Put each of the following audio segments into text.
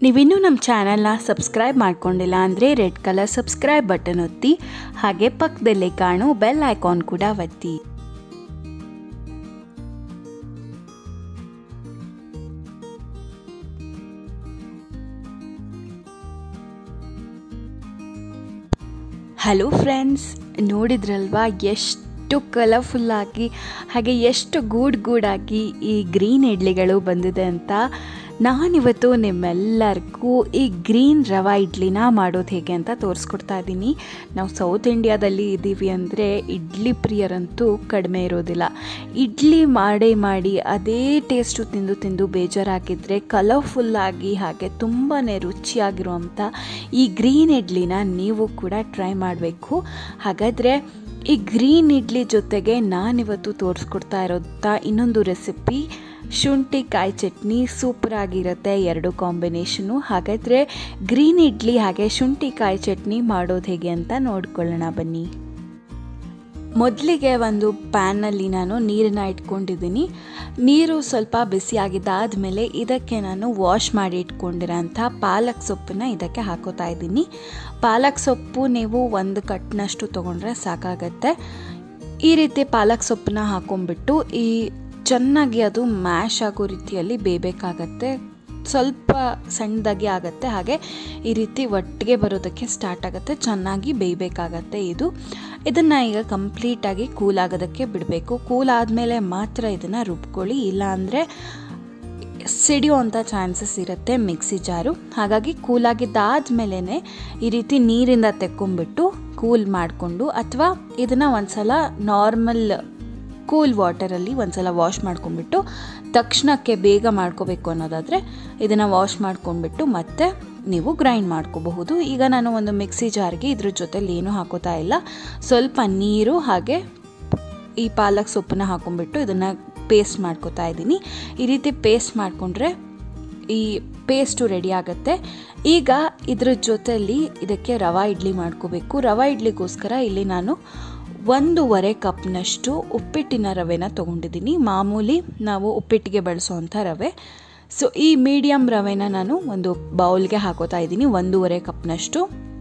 ನೀವಿನ್ನೂ ನಮ್ಮ ಚಾನಲ್ನ ಸಬ್ಸ್ಕ್ರೈಬ್ ಮಾಡ್ಕೊಂಡಿಲ್ಲ ಅಂದರೆ ರೆಡ್ ಕಲರ್ ಸಬ್ಸ್ಕ್ರೈಬ್ ಬಟನ್ ಒತ್ತಿ ಹಾಗೆ ಪಕ್ಕದಲ್ಲೇ ಕಾಣೋ ಬೆಲ್ ಐಕಾನ್ ಕೂಡ ಒತ್ತಿ ಹಲೋ ಫ್ರೆಂಡ್ಸ್ ನೋಡಿದ್ರಲ್ವಾ ಎಷ್ಟು ಕಲರ್ಫುಲ್ಲಾಗಿ ಹಾಗೆ ಎಷ್ಟು ಗೂಡ್ ಗೂಡಾಗಿ ಈ ಗ್ರೀನ್ ಇಡ್ಲಿಗಳು ಬಂದಿದೆ ಅಂತ ನಾನಿವತ್ತು ನಿಮ್ಮೆಲ್ಲರಿಗೂ ಈ ಗ್ರೀನ್ ರವಾ ಇಡ್ಲಿನ ಮಾಡೋದು ಹೇಗೆ ಅಂತ ತೋರಿಸ್ಕೊಡ್ತಾ ಇದ್ದೀನಿ ನಾವು ಸೌತ್ ಇಂಡಿಯಾದಲ್ಲಿ ಇದ್ದೀವಿ ಅಂದರೆ ಇಡ್ಲಿ ಪ್ರಿಯರಂತೂ ಕಡಿಮೆ ಇರೋದಿಲ್ಲ ಇಡ್ಲಿ ಮಾಡೇ ಮಾಡಿ ಅದೇ ಟೇಸ್ಟು ತಿಂದು ತಿಂದು ಬೇಜಾರಾಗಿದ್ದರೆ ಕಲರ್ಫುಲ್ಲಾಗಿ ಹಾಗೆ ತುಂಬಾ ರುಚಿಯಾಗಿರುವಂಥ ಈ ಗ್ರೀನ್ ಇಡ್ಲಿನ ನೀವು ಕೂಡ ಟ್ರೈ ಮಾಡಬೇಕು ಹಾಗಾದರೆ ಈ ಗ್ರೀನ್ ಇಡ್ಲಿ ಜೊತೆಗೆ ನಾನಿವತ್ತು ತೋರಿಸ್ಕೊಡ್ತಾ ಇರೋಂಥ ಇನ್ನೊಂದು ರೆಸಿಪಿ ಶುಂಠಿ ಕಾಯಿ ಚಟ್ನಿ ಸೂಪರಾಗಿರುತ್ತೆ ಎರಡು ಕಾಂಬಿನೇಷನು ಹಾಗಾದರೆ ಗ್ರೀನ್ ಇಡ್ಲಿ ಹಾಗೆ ಶುಂಠಿ ಕಾಯಿ ಚಟ್ನಿ ಮಾಡೋದು ಹೇಗೆ ಅಂತ ನೋಡ್ಕೊಳ್ಳೋಣ ಬನ್ನಿ ಮೊದಲಿಗೆ ಒಂದು ಪ್ಯಾನಲ್ಲಿ ನಾನು ನೀರನ್ನು ಇಟ್ಕೊಂಡಿದ್ದೀನಿ ನೀರು ಸ್ವಲ್ಪ ಬಿಸಿಯಾಗಿದ್ದಾದಮೇಲೆ ಇದಕ್ಕೆ ನಾನು ವಾಶ್ ಮಾಡಿ ಇಟ್ಕೊಂಡಿರೋಂಥ ಪಾಲಕ್ ಸೊಪ್ಪನ್ನ ಇದಕ್ಕೆ ಹಾಕೋತಾ ಇದ್ದೀನಿ ಪಾಲಕ್ ಸೊಪ್ಪು ನೀವು ಒಂದು ಕಟ್ನಷ್ಟು ತೊಗೊಂಡ್ರೆ ಸಾಕಾಗತ್ತೆ ಈ ರೀತಿ ಪಾಲಕ್ ಸೊಪ್ಪನ್ನ ಹಾಕೊಂಡ್ಬಿಟ್ಟು ಈ ಚೆನ್ನಾಗಿ ಅದು ಮ್ಯಾಶ್ ಆಗೋ ರೀತಿಯಲ್ಲಿ ಬೇಯಬೇಕಾಗತ್ತೆ ಸ್ವಲ್ಪ ಸಣ್ಣದಾಗಿ ಆಗುತ್ತೆ ಹಾಗೆ ಈ ರೀತಿ ಒಟ್ಟಿಗೆ ಬರೋದಕ್ಕೆ ಸ್ಟಾರ್ಟ್ ಆಗುತ್ತೆ ಚೆನ್ನಾಗಿ ಬೇಯಬೇಕಾಗತ್ತೆ ಇದು ಇದನ್ನು ಈಗ ಕಂಪ್ಲೀಟಾಗಿ ಕೂಲ್ ಆಗೋದಕ್ಕೆ ಬಿಡಬೇಕು ಕೂಲ್ ಆದಮೇಲೆ ಮಾತ್ರ ಇದನ್ನು ರುಬ್ಕೊಳ್ಳಿ ಇಲ್ಲಾಂದರೆ ಸಿಡಿಯುವಂಥ ಚಾನ್ಸಸ್ ಇರುತ್ತೆ ಮಿಕ್ಸಿ ಜಾರು ಹಾಗಾಗಿ ಕೂಲಾಗಿದ್ದಾದಮೇಲೆ ಈ ರೀತಿ ನೀರಿಂದ ತೆಕ್ಕೊಂಬಿಟ್ಟು ಕೂಲ್ ಮಾಡಿಕೊಂಡು ಅಥವಾ ಇದನ್ನು ಒಂದ್ಸಲ ನಾರ್ಮಲ್ ಕೂಲ್ ವಾಟರಲ್ಲಿ ಒಂದ್ಸಲ ವಾಶ್ ಮಾಡ್ಕೊಂಡ್ಬಿಟ್ಟು ತಕ್ಷಣಕ್ಕೆ ಬೇಗ ಮಾಡ್ಕೋಬೇಕು ಅನ್ನೋದಾದರೆ ಇದನ್ನು ವಾಶ್ ಮಾಡ್ಕೊಂಡ್ಬಿಟ್ಟು ಮತ್ತೆ ನೀವು ಗ್ರೈಂಡ್ ಮಾಡ್ಕೋಬಹುದು ಈಗ ನಾನು ಒಂದು ಮಿಕ್ಸಿ ಜಾರ್ಗೆ ಇದ್ರ ಜೊತೆಲಿ ಏನೂ ಹಾಕೋತಾ ಇಲ್ಲ ಸ್ವಲ್ಪ ನೀರು ಹಾಗೆ ಈ ಪಾಲಕ್ ಸೊಪ್ಪನ್ನ ಹಾಕೊಂಡ್ಬಿಟ್ಟು ಇದನ್ನು ಪೇಸ್ಟ್ ಮಾಡ್ಕೋತಾ ಇದ್ದೀನಿ ಈ ರೀತಿ ಪೇಸ್ಟ್ ಮಾಡಿಕೊಂಡ್ರೆ ಈ ಪೇಸ್ಟು ರೆಡಿ ಆಗುತ್ತೆ ಈಗ ಇದ್ರ ಜೊತೆಲಿ ಇದಕ್ಕೆ ರವಾ ಇಡ್ಲಿ ಮಾಡ್ಕೋಬೇಕು ರವಾ ಇಡ್ಲಿಗೋಸ್ಕರ ಇಲ್ಲಿ ನಾನು ಒಂದೂವರೆ ಕಪ್ನಷ್ಟು ಉಪ್ಪಿಟ್ಟಿನ ರವೆನ ತೊಗೊಂಡಿದ್ದೀನಿ ಮಾಮೂಲಿ ನಾವು ಉಪ್ಪಿಟ್ಟಿಗೆ ಬಳಸೋವಂಥ ರವೆ ಸೊ ಈ ಮೀಡಿಯಮ್ ರವೆನ ನಾನು ಒಂದು ಬೌಲ್ಗೆ ಹಾಕೋತಾ ಇದ್ದೀನಿ ಒಂದೂವರೆ ಕಪ್ನಷ್ಟು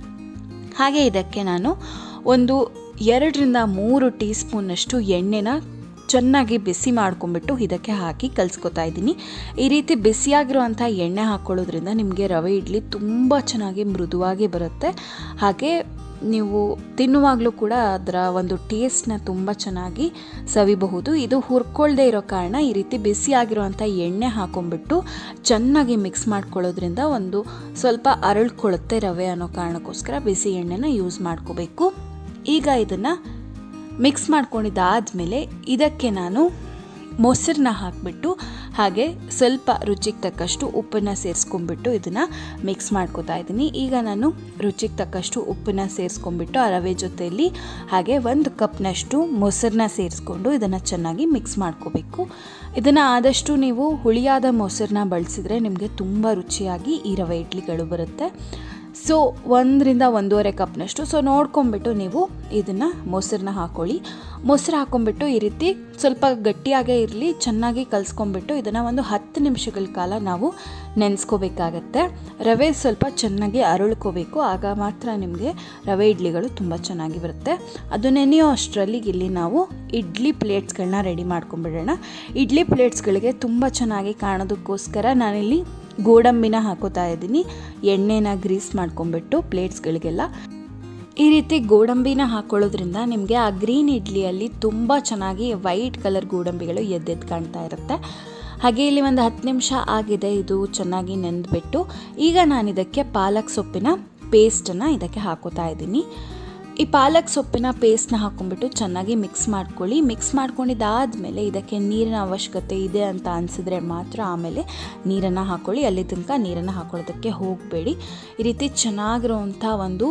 ಹಾಗೆ ಇದಕ್ಕೆ ನಾನು ಒಂದು ಎರಡರಿಂದ ಮೂರು ಟೀ ಸ್ಪೂನ್ನಷ್ಟು ಎಣ್ಣೆನ ಚೆನ್ನಾಗಿ ಬಿಸಿ ಮಾಡ್ಕೊಂಬಿಟ್ಟು ಇದಕ್ಕೆ ಹಾಕಿ ಕಲಿಸ್ಕೊತಾ ಇದ್ದೀನಿ ಈ ರೀತಿ ಬಿಸಿಯಾಗಿರುವಂಥ ಎಣ್ಣೆ ಹಾಕ್ಕೊಳ್ಳೋದ್ರಿಂದ ನಿಮಗೆ ರವೆ ಇಡ್ಲಿ ತುಂಬ ಚೆನ್ನಾಗಿ ಮೃದುವಾಗಿ ಬರುತ್ತೆ ಹಾಗೆ ನೀವು ತಿನ್ನುವಾಗಲೂ ಕೂಡ ಅದರ ಒಂದು ಟೇಸ್ಟ್ನ ತುಂಬ ಚೆನ್ನಾಗಿ ಸವಿಬಹುದು ಇದು ಹುರ್ಕೊಳ್ದೇ ಇರೋ ಕಾರಣ ಈ ರೀತಿ ಬಿಸಿಯಾಗಿರುವಂಥ ಎಣ್ಣೆ ಹಾಕೊಂಡ್ಬಿಟ್ಟು ಚೆನ್ನಾಗಿ ಮಿಕ್ಸ್ ಮಾಡ್ಕೊಳ್ಳೋದ್ರಿಂದ ಒಂದು ಸ್ವಲ್ಪ ಅರಳ್ಕೊಳ್ಳುತ್ತೆ ರವೆ ಅನ್ನೋ ಕಾರಣಕ್ಕೋಸ್ಕರ ಬಿಸಿ ಎಣ್ಣೆನ ಯೂಸ್ ಮಾಡ್ಕೋಬೇಕು ಈಗ ಇದನ್ನು ಮಿಕ್ಸ್ ಮಾಡ್ಕೊಂಡಿದ್ದಾದಮೇಲೆ ಇದಕ್ಕೆ ನಾನು ಮೊಸರನ್ನ ಹಾಕಿಬಿಟ್ಟು ಹಾಗೆ ಸ್ವಲ್ಪ ರುಚಿಗೆ ತಕ್ಕಷ್ಟು ಉಪ್ಪನ್ನು ಸೇರಿಸ್ಕೊಂಡ್ಬಿಟ್ಟು ಇದನ್ನು ಮಿಕ್ಸ್ ಮಾಡ್ಕೋತಾ ಇದ್ದೀನಿ ಈಗ ನಾನು ರುಚಿಗೆ ತಕ್ಕಷ್ಟು ಉಪ್ಪನ್ನು ಸೇರಿಸ್ಕೊಂಡ್ಬಿಟ್ಟು ಆ ರವೆ ಜೊತೆಯಲ್ಲಿ ಹಾಗೆ ಒಂದು ಕಪ್ನಷ್ಟು ಮೊಸರನ್ನ ಸೇರಿಸ್ಕೊಂಡು ಇದನ್ನು ಚೆನ್ನಾಗಿ ಮಿಕ್ಸ್ ಮಾಡ್ಕೋಬೇಕು ಇದನ್ನು ಆದಷ್ಟು ನೀವು ಹುಳಿಯಾದ ಮೊಸರನ್ನ ಬಳಸಿದ್ರೆ ನಿಮಗೆ ತುಂಬ ರುಚಿಯಾಗಿ ಈ ರವೆ ಇಡ್ಲಿಗಳು ಬರುತ್ತೆ ಸೊ ಒಂದರಿಂದ ಒಂದೂವರೆ ಕಪ್ನಷ್ಟು ಸೊ ನೋಡ್ಕೊಂಬಿಟ್ಟು ನೀವು ಇದನ್ನು ಮೊಸರನ್ನ ಹಾಕ್ಕೊಳ್ಳಿ ಮೊಸರು ಹಾಕ್ಕೊಂಬಿಟ್ಟು ಈ ರೀತಿ ಸ್ವಲ್ಪ ಗಟ್ಟಿಯಾಗೇ ಇರಲಿ ಚೆನ್ನಾಗಿ ಕಲಿಸ್ಕೊಂಬಿಟ್ಟು ಇದನ್ನು ಒಂದು ಹತ್ತು ನಿಮಿಷಗಳ ಕಾಲ ನಾವು ನೆನೆಸ್ಕೋಬೇಕಾಗತ್ತೆ ರವೆ ಸ್ವಲ್ಪ ಚೆನ್ನಾಗಿ ಅರಳ್ಕೋಬೇಕು ಆಗ ಮಾತ್ರ ನಿಮಗೆ ರವೆ ಇಡ್ಲಿಗಳು ತುಂಬ ಚೆನ್ನಾಗಿ ಬರುತ್ತೆ ಅದು ನೆನೆಯೋ ಅಷ್ಟರಲ್ಲಿ ಇಲ್ಲಿ ನಾವು ಇಡ್ಲಿ ಪ್ಲೇಟ್ಸ್ಗಳನ್ನ ರೆಡಿ ಮಾಡ್ಕೊಂಬಿಡೋಣ ಇಡ್ಲಿ ಪ್ಲೇಟ್ಸ್ಗಳಿಗೆ ತುಂಬ ಚೆನ್ನಾಗಿ ಕಾಣೋದಕ್ಕೋಸ್ಕರ ನಾನಿಲ್ಲಿ ಗೋಡಂಬಿನ ಹಾಕೋತಾ ಇದ್ದೀನಿ ಎಣ್ಣೆನ ಗ್ರೀಸ್ ಮಾಡ್ಕೊಂಬಿಟ್ಟು ಪ್ಲೇಟ್ಸ್ಗಳಿಗೆಲ್ಲ ಈ ರೀತಿ ಗೋಡಂಬಿನ ಹಾಕೊಳ್ಳೋದ್ರಿಂದ ನಿಮಗೆ ಆ ಗ್ರೀನ್ ಇಡ್ಲಿಯಲ್ಲಿ ತುಂಬ ಚೆನ್ನಾಗಿ ವೈಟ್ ಕಲರ್ ಗೋಡಂಬಿಗಳು ಎದ್ದೆದ್ದು ಕಾಣ್ತಾ ಇರುತ್ತೆ ಹಾಗೆ ಇಲ್ಲಿ ಒಂದು ಹತ್ತು ನಿಮಿಷ ಆಗಿದೆ ಇದು ಚೆನ್ನಾಗಿ ನೆಂದ್ಬಿಟ್ಟು ಈಗ ನಾನು ಇದಕ್ಕೆ ಪಾಲಕ್ ಸೊಪ್ಪಿನ ಪೇಸ್ಟನ್ನು ಇದಕ್ಕೆ ಹಾಕೋತಾ ಇದ್ದೀನಿ ಈ ಪಾಲಕ್ ಸೊಪ್ಪಿನ ಪೇಸ್ಟ್ನ ಹಾಕೊಂಡ್ಬಿಟ್ಟು ಚೆನ್ನಾಗಿ ಮಿಕ್ಸ್ ಮಾಡ್ಕೊಳ್ಳಿ ಮಿಕ್ಸ್ ಮಾಡ್ಕೊಂಡಿದ್ದಾದಮೇಲೆ ಇದಕ್ಕೆ ನೀರಿನ ಅವಶ್ಯಕತೆ ಇದೆ ಅಂತ ಅನಿಸಿದ್ರೆ ಮಾತ್ರ ಆಮೇಲೆ ನೀರನ್ನು ಹಾಕ್ಕೊಳ್ಳಿ ಅಲ್ಲಿ ತನಕ ನೀರನ್ನು ಹಾಕೊಳ್ಳೋದಕ್ಕೆ ಹೋಗಬೇಡಿ ಈ ರೀತಿ ಚೆನ್ನಾಗಿರುವಂಥ ಒಂದು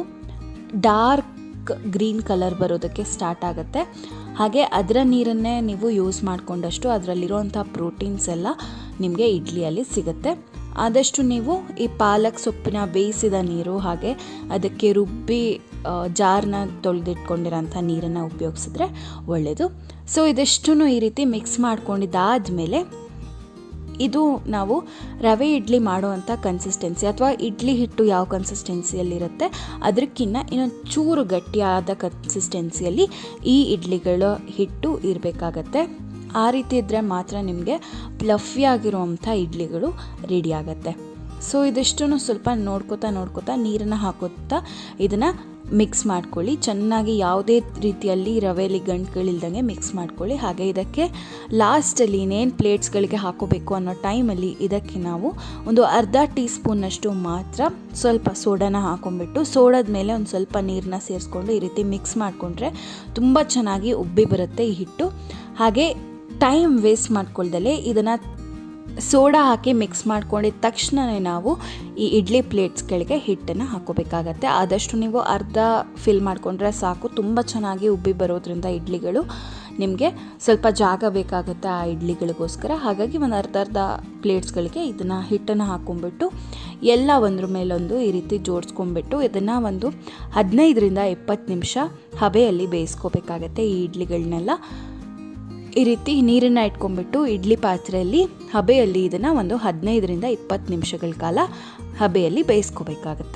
ಡಾರ್ಕ್ ಗ್ರೀನ್ ಕಲರ್ ಬರೋದಕ್ಕೆ ಸ್ಟಾರ್ಟ್ ಆಗುತ್ತೆ ಹಾಗೆ ಅದರ ನೀರನ್ನೇ ನೀವು ಯೂಸ್ ಮಾಡಿಕೊಂಡಷ್ಟು ಅದರಲ್ಲಿರುವಂಥ ಪ್ರೋಟೀನ್ಸ್ ಎಲ್ಲ ನಿಮಗೆ ಇಡ್ಲಿಯಲ್ಲಿ ಸಿಗುತ್ತೆ ಆದಷ್ಟು ನೀವು ಈ ಪಾಲಕ್ ಸೊಪ್ಪಿನ ಬೇಯಿಸಿದ ನೀರು ಹಾಗೆ ಅದಕ್ಕೆ ರುಬ್ಬಿ ಜಾರ್ನ ತೊಳೆದಿಟ್ಕೊಂಡಿರೋಂಥ ನೀರನ್ನು ಉಪಯೋಗಿಸಿದ್ರೆ ಒಳ್ಳೆಯದು ಸೊ ಇದಿಷ್ಟು ಈ ರೀತಿ ಮಿಕ್ಸ್ ಮಾಡ್ಕೊಂಡಿದ್ದಾದಮೇಲೆ ಇದು ನಾವು ರವೆ ಇಡ್ಲಿ ಮಾಡುವಂಥ ಕನ್ಸಿಸ್ಟೆನ್ಸಿ ಅಥವಾ ಇಡ್ಲಿ ಹಿಟ್ಟು ಯಾವ ಕನ್ಸಿಸ್ಟೆನ್ಸಿಯಲ್ಲಿರುತ್ತೆ ಅದಕ್ಕಿಂತ ಇನ್ನೊಂದು ಚೂರು ಗಟ್ಟಿಯಾದ ಕನ್ಸಿಸ್ಟೆನ್ಸಿಯಲ್ಲಿ ಈ ಇಡ್ಲಿಗಳ ಹಿಟ್ಟು ಇರಬೇಕಾಗತ್ತೆ ಆ ರೀತಿ ಇದ್ದರೆ ಮಾತ್ರ ನಿಮಗೆ ಪ್ಲಫಿ ಆಗಿರುವಂಥ ಇಡ್ಲಿಗಳು ರೆಡಿ ಆಗುತ್ತೆ ಸೊ ಇದಿಷ್ಟನ್ನು ಸ್ವಲ್ಪ ನೋಡ್ಕೋತಾ ನೋಡ್ಕೋತಾ ನೀರನ್ನು ಹಾಕೋತಾ ಇದನ್ನು ಮಿಕ್ಸ್ ಮಾಡ್ಕೊಳ್ಳಿ ಚೆನ್ನಾಗಿ ಯಾವುದೇ ರೀತಿಯಲ್ಲಿ ರವೆಲಿ ಗಂಟುಗಳಿಲ್ದಂಗೆ ಮಿಕ್ಸ್ ಮಾಡ್ಕೊಳ್ಳಿ ಹಾಗೆ ಇದಕ್ಕೆ ಲಾಸ್ಟಲ್ಲಿ ಇನ್ನೇನು ಪ್ಲೇಟ್ಸ್ಗಳಿಗೆ ಹಾಕೋಬೇಕು ಅನ್ನೋ ಟೈಮಲ್ಲಿ ಇದಕ್ಕೆ ನಾವು ಒಂದು ಅರ್ಧ ಟೀ ಸ್ಪೂನ್ನಷ್ಟು ಮಾತ್ರ ಸ್ವಲ್ಪ ಸೋಡಾನ ಹಾಕೊಂಡ್ಬಿಟ್ಟು ಸೋಡಾದ ಮೇಲೆ ಒಂದು ಸ್ವಲ್ಪ ನೀರನ್ನ ಸೇರಿಸ್ಕೊಂಡು ಈ ರೀತಿ ಮಿಕ್ಸ್ ಮಾಡಿಕೊಂಡ್ರೆ ತುಂಬ ಚೆನ್ನಾಗಿ ಉಬ್ಬಿ ಬರುತ್ತೆ ಈ ಹಿಟ್ಟು ಹಾಗೆ ಟೈಮ್ ವೇಸ್ಟ್ ಮಾಡ್ಕೊಳ್ದಲೇ ಇದನ್ನು ಸೋಡಾ ಹಾಕಿ ಮಿಕ್ಸ್ ಮಾಡ್ಕೊಂಡಿದ ತಕ್ಷಣವೇ ನಾವು ಈ ಇಡ್ಲಿ ಪ್ಲೇಟ್ಸ್ಗಳಿಗೆ ಹಿಟ್ಟನ್ನು ಹಾಕೋಬೇಕಾಗತ್ತೆ ಆದಷ್ಟು ನೀವು ಅರ್ಧ ಫಿಲ್ ಮಾಡಿಕೊಂಡ್ರೆ ಸಾಕು ತುಂಬ ಚೆನ್ನಾಗಿ ಉಬ್ಬಿ ಬರೋದ್ರಿಂದ ಇಡ್ಲಿಗಳು ನಿಮಗೆ ಸ್ವಲ್ಪ ಜಾಗ ಬೇಕಾಗುತ್ತೆ ಆ ಇಡ್ಲಿಗಳಿಗೋಸ್ಕರ ಹಾಗಾಗಿ ಒಂದು ಅರ್ಧ ಅರ್ಧ ಪ್ಲೇಟ್ಸ್ಗಳಿಗೆ ಇದನ್ನು ಹಿಟ್ಟನ್ನು ಹಾಕ್ಕೊಂಬಿಟ್ಟು ಎಲ್ಲ ಒಂದ್ರ ಮೇಲೊಂದು ಈ ರೀತಿ ಜೋಡಿಸ್ಕೊಂಬಿಟ್ಟು ಇದನ್ನು ಒಂದು ಹದಿನೈದರಿಂದ ಇಪ್ಪತ್ತು ನಿಮಿಷ ಹಬೆಯಲ್ಲಿ ಬೇಯಿಸ್ಕೋಬೇಕಾಗತ್ತೆ ಈ ಇಡ್ಲಿಗಳನ್ನೆಲ್ಲ ಈ ರೀತಿ ನೀರನ್ನು ಇಟ್ಕೊಂಡ್ಬಿಟ್ಟು ಇಡ್ಲಿ ಪಾತ್ರೆಯಲ್ಲಿ ಹಬೆಯಲ್ಲಿ ಇದನ್ನು ಒಂದು ಹದಿನೈದರಿಂದ ಇಪ್ಪತ್ತು ನಿಮಿಷಗಳ ಕಾಲ ಹಬೆಯಲ್ಲಿ ಬೇಯಿಸ್ಕೋಬೇಕಾಗತ್ತೆ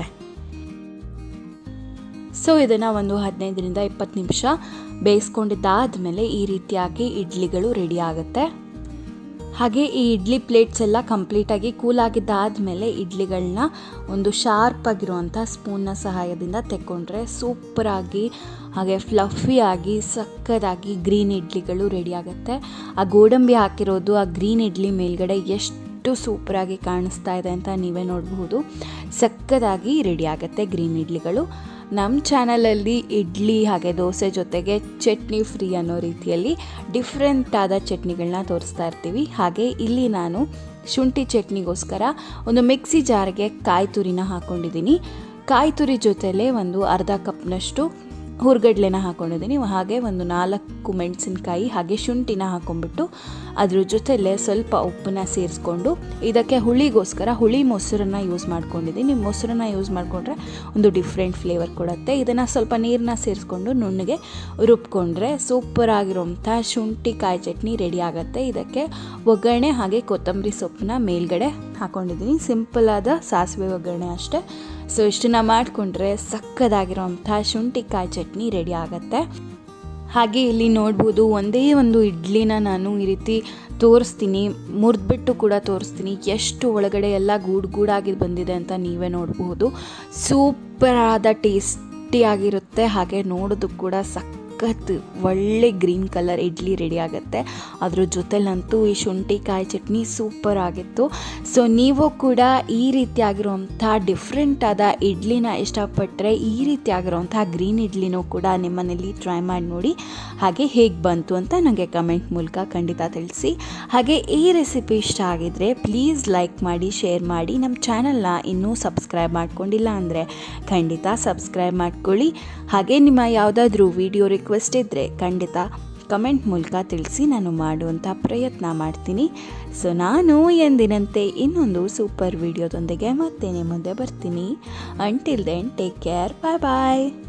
ಸೊ ಇದನ್ನು ಒಂದು ಹದಿನೈದರಿಂದ ಇಪ್ಪತ್ತು ನಿಮಿಷ ಬೇಯಿಸ್ಕೊಂಡಿದ್ದಾದಮೇಲೆ ಈ ರೀತಿಯಾಗಿ ಇಡ್ಲಿಗಳು ರೆಡಿ ಆಗುತ್ತೆ ಹಾಗೆ ಈ ಇಡ್ಲಿ ಪ್ಲೇಟ್ಸ್ ಎಲ್ಲ ಕಂಪ್ಲೀಟಾಗಿ ಕೂಲ್ ಆಗಿದ್ದಾದಮೇಲೆ ಇಡ್ಲಿಗಳನ್ನ ಒಂದು ಶಾರ್ಪ್ ಆಗಿರುವಂಥ ಸ್ಪೂನ್ನ ಸಹಾಯದಿಂದ ತೆಕ್ಕೊಂಡ್ರೆ ಸೂಪರಾಗಿ ಹಾಗೆ ಫ್ಲಫಿಯಾಗಿ ಸಕ್ಕದಾಗಿ ಗ್ರೀನ್ ಇಡ್ಲಿಗಳು ರೆಡಿ ಆಗುತ್ತೆ ಆ ಗೋಡಂಬಿ ಹಾಕಿರೋದು ಆ ಗ್ರೀನ್ ಇಡ್ಲಿ ಮೇಲ್ಗಡೆ ಎಷ್ಟು ಸೂಪರಾಗಿ ಕಾಣಿಸ್ತಾ ಇದೆ ಅಂತ ನೀವೇ ನೋಡಬಹುದು ಸಕ್ಕದಾಗಿ ರೆಡಿ ಆಗುತ್ತೆ ಗ್ರೀನ್ ಇಡ್ಲಿಗಳು ನಮ್ಮ ಚಾನಲಲ್ಲಿ ಇಡ್ಲಿ ಹಾಗೆ ದೋಸೆ ಜೊತೆಗೆ ಚಟ್ನಿ ಫ್ರೀ ಅನ್ನೋ ರೀತಿಯಲ್ಲಿ ಡಿಫ್ರೆಂಟ್ ಆದ ಚಟ್ನಿಗಳನ್ನ ತೋರಿಸ್ತಾ ಇರ್ತೀವಿ ಹಾಗೆ ಇಲ್ಲಿ ನಾನು ಶುಂಠಿ ಚಟ್ನಿಗೋಸ್ಕರ ಒಂದು ಮಿಕ್ಸಿ ಜಾರ್ಗೆ ಕಾಯಿ ತುರಿನ ಹಾಕ್ಕೊಂಡಿದ್ದೀನಿ ಕಾಯಿ ತುರಿ ಜೊತೆಲೇ ಒಂದು ಅರ್ಧ ಕಪ್ನಷ್ಟು ಹುರ್ಗಡ್ಲೆನ ಹಾಕ್ಕೊಂಡಿದ್ದೀನಿ ಹಾಗೆ ಒಂದು ನಾಲ್ಕು ಮೆಣಸಿನ್ಕಾಯಿ ಹಾಗೆ ಶುಂಠಿನ ಹಾಕ್ಕೊಂಡ್ಬಿಟ್ಟು ಅದ್ರ ಜೊತೆಲೇ ಸ್ವಲ್ಪ ಉಪ್ಪನ್ನ ಸೇರಿಸ್ಕೊಂಡು ಇದಕ್ಕೆ ಹುಳಿಗೋಸ್ಕರ ಹುಳಿ ಮೊಸರನ್ನ ಯೂಸ್ ಮಾಡ್ಕೊಂಡಿದ್ದೀನಿ ಮೊಸರನ್ನ ಯೂಸ್ ಮಾಡಿಕೊಂಡ್ರೆ ಒಂದು ಡಿಫ್ರೆಂಟ್ ಫ್ಲೇವರ್ ಕೊಡುತ್ತೆ ಇದನ್ನು ಸ್ವಲ್ಪ ನೀರನ್ನ ಸೇರಿಸ್ಕೊಂಡು ನುಣ್ಣಗೆ ರುಬ್ಕೊಂಡ್ರೆ ಸೂಪರ್ ಆಗಿರೋಂಥ ಶುಂಠಿ ಕಾಯಿ ಚಟ್ನಿ ರೆಡಿ ಆಗುತ್ತೆ ಇದಕ್ಕೆ ಒಗ್ಗರಣೆ ಹಾಗೆ ಕೊತ್ತಂಬರಿ ಸೊಪ್ಪನ್ನ ಮೇಲ್ಗಡೆ ಹಾಕ್ಕೊಂಡಿದ್ದೀನಿ ಸಿಂಪಲ್ ಆದ ಸಾಸಿವೆ ಒಗ್ಗರಣೆ ಅಷ್ಟೇ ಸೊ ಇಷ್ಟನ್ನ ಮಾಡಿಕೊಂಡ್ರೆ ಸಕ್ಕದಾಗಿರೋಂಥ ಶುಂಠಿ ಕಾಯಿ ಚಟ್ನಿ ರೆಡಿ ಆಗುತ್ತೆ ಹಾಗೆ ಇಲ್ಲಿ ನೋಡ್ಬೋದು ಒಂದೇ ಒಂದು ಇಡ್ಲಿನ ನಾನು ಈ ರೀತಿ ತೋರಿಸ್ತೀನಿ ಮುರಿದ್ಬಿಟ್ಟು ಕೂಡ ತೋರಿಸ್ತೀನಿ ಎಷ್ಟು ಒಳಗಡೆ ಎಲ್ಲ ಗೂಡು ಗೂಡಾಗಿ ಬಂದಿದೆ ಅಂತ ನೀವೇ ನೋಡಬಹುದು ಸೂಪರಾದ ಟೇಸ್ಟಿಯಾಗಿರುತ್ತೆ ಹಾಗೆ ನೋಡೋದಕ್ಕೆ ಕೂಡ ಸಕ್ಕ ಸಖತ್ ಒಳ್ಳೆ ಗ್ರೀನ್ ಕಲರ್ ಇಡ್ಲಿ ರೆಡಿ ಆಗುತ್ತೆ ಅದ್ರ ಜೊತೆಲಂತೂ ಈ ಶುಂಠಿ ಕಾಯಿ ಚಟ್ನಿ ಸೂಪರ್ ಆಗಿತ್ತು ಸೊ ನೀವು ಕೂಡ ಈ ರೀತಿಯಾಗಿರುವಂಥ ಡಿಫ್ರೆಂಟ್ ಆದ ಇಡ್ಲಿನ ಇಷ್ಟಪಟ್ಟರೆ ಈ ರೀತಿಯಾಗಿರುವಂಥ ಗ್ರೀನ್ ಇಡ್ಲಿನೂ ಕೂಡ ನಿಮ್ಮನೇಲಿ ಟ್ರೈ ಮಾಡಿ ನೋಡಿ ಹಾಗೆ ಹೇಗೆ ಬಂತು ಅಂತ ನನಗೆ ಕಮೆಂಟ್ ಮೂಲಕ ಖಂಡಿತ ತಿಳಿಸಿ ಹಾಗೆ ಈ ರೆಸಿಪಿ ಇಷ್ಟ ಆಗಿದ್ರೆ ಪ್ಲೀಸ್ ಲೈಕ್ ಮಾಡಿ ಶೇರ್ ಮಾಡಿ ನಮ್ಮ ಚಾನಲ್ನ ಇನ್ನೂ ಸಬ್ಸ್ಕ್ರೈಬ್ ಮಾಡ್ಕೊಂಡಿಲ್ಲ ಅಂದರೆ ಖಂಡಿತ ಸಬ್ಸ್ಕ್ರೈಬ್ ಮಾಡ್ಕೊಳ್ಳಿ ಹಾಗೆ ನಿಮ್ಮ ಯಾವುದಾದ್ರೂ ವಿಡಿಯೋ ರಿಕ್ವೆಸ್ಟ್ ಇದ್ದರೆ ಖಂಡಿತ ಕಮೆಂಟ್ ಮೂಲಕ ತಿಳಿಸಿ ನಾನು ಮಾಡುವಂಥ ಪ್ರಯತ್ನ ಮಾಡ್ತೀನಿ ಸೊ ನಾನು ಎಂದಿನಂತೆ ಇನ್ನೊಂದು ಸೂಪರ್ ವಿಡಿಯೋದೊಂದಿಗೆ ಮತ್ತೆ ನಿಮ್ಮ ಮುಂದೆ ಬರ್ತೀನಿ until then take care bye ಬಾಯ್